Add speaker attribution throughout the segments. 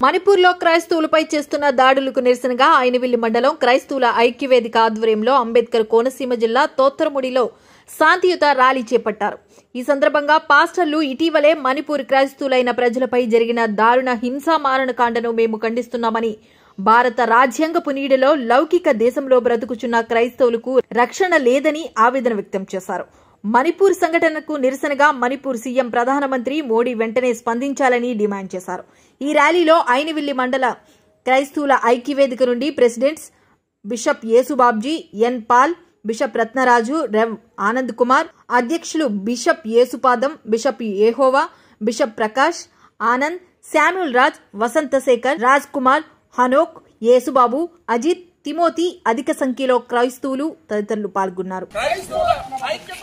Speaker 1: మణిపూర్లో క్రైస్తవులపై చేస్తున్న దాడులకు నిరసనగా ఆయనవిల్లి మండలం క్రైస్తవుల ఐక్యవేదిక ఆధ్వర్యంలో అంబేద్కర్ కోనసీమ జిల్లా తోత్తరముడిలో శాంతియుత ర్యాలీ చేపట్టారు ఈ సందర్భంగా పాస్టర్లు ఇటీవలే మణిపూర్ క్రైస్తవులైన ప్రజలపై జరిగిన దారుణ హింసా మారణకాండను మేము ఖండిస్తున్నామని భారత రాజ్యాంగపు నీడలో లౌకిక దేశంలో బ్రతుకుచున్న క్రైస్తవులకు రక్షణ లేదని ఆవేదన వ్యక్తం చేశారు మణిపూర్ సంఘటనకు నిరసనగా మణిపూర్ సీఎం ప్రధానమంత్రి మోడీ వెంటనే స్పందించాలని డిమాండ్ చేశారు ఈ ర్యాలీలో ఐనవిల్లి మండల క్రైస్తవుల ఐక్యవేదిక నుండి presidents bishop Yesubabji N Paul bishop Ratnaraju Rev Anand Kumar అధ్యక్షులు bishop Yesupadam bishop Yehova bishop Prakash Anand Samuel Raj Vasanthasekhar Raj Kumar Hanok Yesubabu Ajith Timothy అధిక సంఖ్యలో క్రైస్తవులు తదితరులు పాల్గొన్నారు
Speaker 2: క్రైస్తవుల ఐక్యత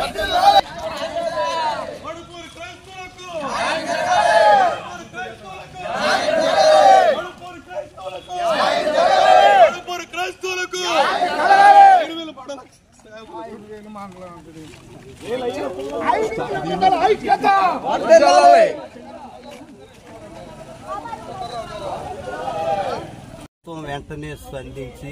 Speaker 3: మణిపూర్ క్రైస్తవులకు మణిపూర్ క్రైస్తవులకు మణిపూర్ క్రైస్తవులకు ఇరువేల పడల
Speaker 4: ప్రభుత్వం వెంటనే స్పందించి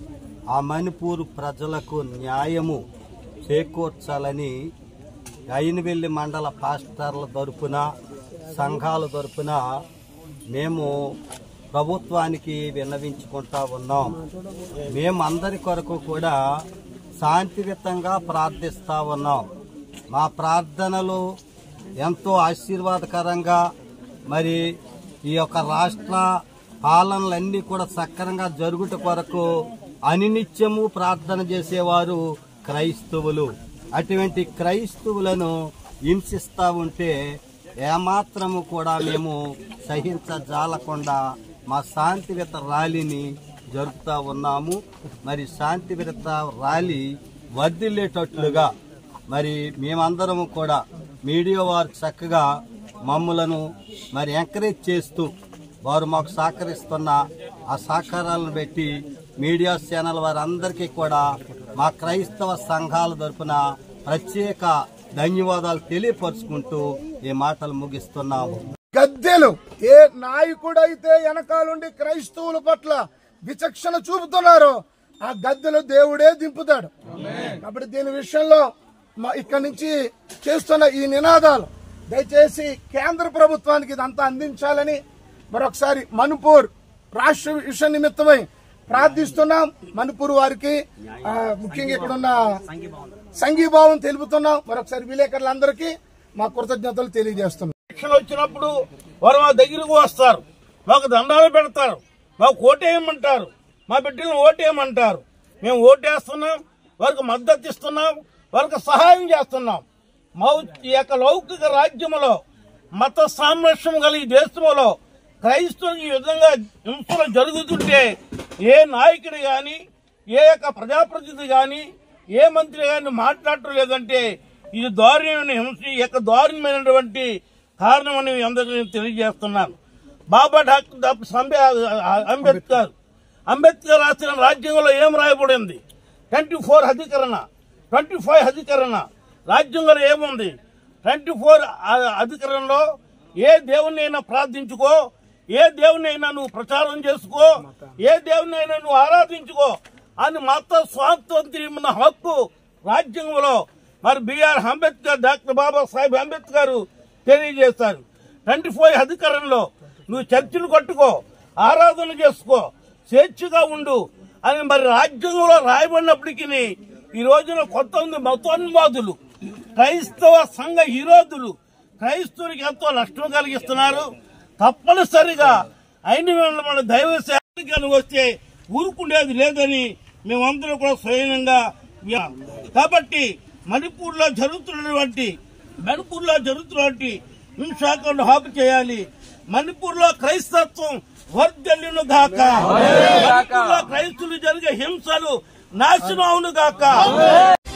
Speaker 4: ఆ మణిపూర్ ప్రజలకు న్యాయము చేకూర్చాలని అయినవెల్లి మండల పాస్టర్ల తరపున సంఘాల తరపున మేము ప్రభుత్వానికి విన్నవించుకుంటా ఉన్నాం మేము అందరి కొరకు కూడా శాంతియుతంగా ప్రార్థిస్తా ఉన్నాం మా ప్రార్థనలు ఎంతో ఆశీర్వాదకరంగా మరి ఈ యొక్క రాష్ట్ర పాలనలన్నీ కూడా సక్రమంగా జరుగుట కొరకు అనినిత్యము ప్రార్థన చేసేవారు క్రైస్తవులు అటువంటి క్రైస్తవులను హింసిస్తా ఉంటే ఏమాత్రము కూడా మేము సహించజాలకుండా మా శాంతియుత ర్యాలీని జరుపుతా ఉన్నాము మరి శాంతియుత ర్యాలీ వర్ధిల్లేటట్లుగా మరి మేమందరము కూడా మీడియా వారు చక్కగా మమ్మలను మరి ఎంకరేజ్ చేస్తూ వారు మాకు సహకరిస్తున్న ఆ సహకారాలను బట్టి మీడియా ఛానల్ వారందరికీ కూడా మా క్రైస్తవ సంఘాల తరపున ప్రత్యేక ధన్యవాదాలు తెలియపరుచుకుంటూ ఈ మాటలు ముగిస్తున్నాము
Speaker 3: గద్దెలు ఏ నాయకుడైతే వెనకాలండి క్రైస్తవుల పట్ల విచక్షణ చూపుతున్నారో ఆ గద్దెలు దేవుడే దింపుతాడు కాబట్టి దీని విషయంలో మా ఇక్కడి నుంచి చేస్తున్న ఈ నినాదాలు దయచేసి కేంద్ర ప్రభుత్వానికి ఇదంతా అందించాలని మరొకసారి మణిపూర్ రాష్ట్ర విషయ నిమిత్తమై ప్రార్థిస్తున్నాం మణిపూర్ వారికి ఆ, ముఖ్యంగా ఇక్కడ ఉన్న సంఘీభావం తెలుపుతున్నాం మరొకసారి విలేకరులందరికీ మా కృతజ్ఞతలు తెలియజేస్తున్నాం
Speaker 2: ఎలక్షన్ వచ్చినప్పుడు వారు మా దగ్గరకు వస్తారు మాకు దండాలు పెడతారు మాకు ఓటేయమంటారు మా బిడ్డలను ఓటేయమంటారు మేము ఓటేస్తున్నాం వారికి మద్దతు ఇస్తున్నాం వారికి సహాయం చేస్తున్నాం మా ఈ యొక్క లౌకిక రాజ్యములో మత సామరస్యం గల ఈ దేశంలో క్రైస్తవులకు ఈ విధంగా హింసలు జరుగుతుంటే ఏ నాయకుడు గాని ఏ యొక్క ప్రజాప్రతినిధి గాని ఏ మంత్రి గాని మాట్లాడటం లేదంటే ఇది దారుణమైన హింస ఈ యొక్క దారుణమైనటువంటి కారణమని మీ అందరికీ నేను తెలియజేస్తున్నాను బాబా డాక్టర్ డాక్టర్ సంబే- అంబేద్కర్ అంబేద్కర్ రాసిన రాజ్యాంగంలో ఏం రాయబడింది ట్వంటీ ఫోర్ అధికరణ ట్వంటీ ఫైవ్ అధికరణ రాజ్యాంగంలో ఏముంది ట్వంటీ ఫోర్ అధికరణలో ఏ దేవుణ్ణైనా ప్రార్థించుకో ఏ దేవుణ్ణైనా నువ్వు ప్రచారం చేసుకో ఏ దేవుణ్ణైనా నువ్వు ఆరాధించుకో అని మత స్వాతంత్ర్యం ఉన్న హక్కు రాజ్యాంగంలో మరి బిఆర్ అంబేద్కర్ డాక్టర్ బాబాసాహెబ్ అంబేద్కర్ తెలియజేశారు ట్వంటీ ఫైవ్ అధికారంలో నువ్వు చర్చిలు కట్టుకో ఆరాధన చేసుకో స్వేచ్ఛగా ఉండు అని మరి రాజ్యాంగంలో రాయబడినప్పటికీ ఈ రోజున కొంతమంది మతోన్మాదులు క్రైస్తవ సంఘ విరోధులు క్రైస్తవునికి ఎంతో నష్టం కలిగిస్తున్నారు తప్పనిసరిగా అయిన మన దైవ సేవకి వస్తే ఊరుకుండేది లేదని మేమందరం కూడా స్వయంగా విన్నాం. కాబట్టి మణిపూర్ లో జరుగుతున్నటువంటి మణిపూర్ లో జరుగుతున్నటువంటి హింసాకాండ ఆపు చేయాలి మణిపూర్ లో క్రైస్తత్వం వర్ధల్యును గాక మణిపూర్ లో క్రైస్తులు జరిగే హింసలు నాశనం అవును గాక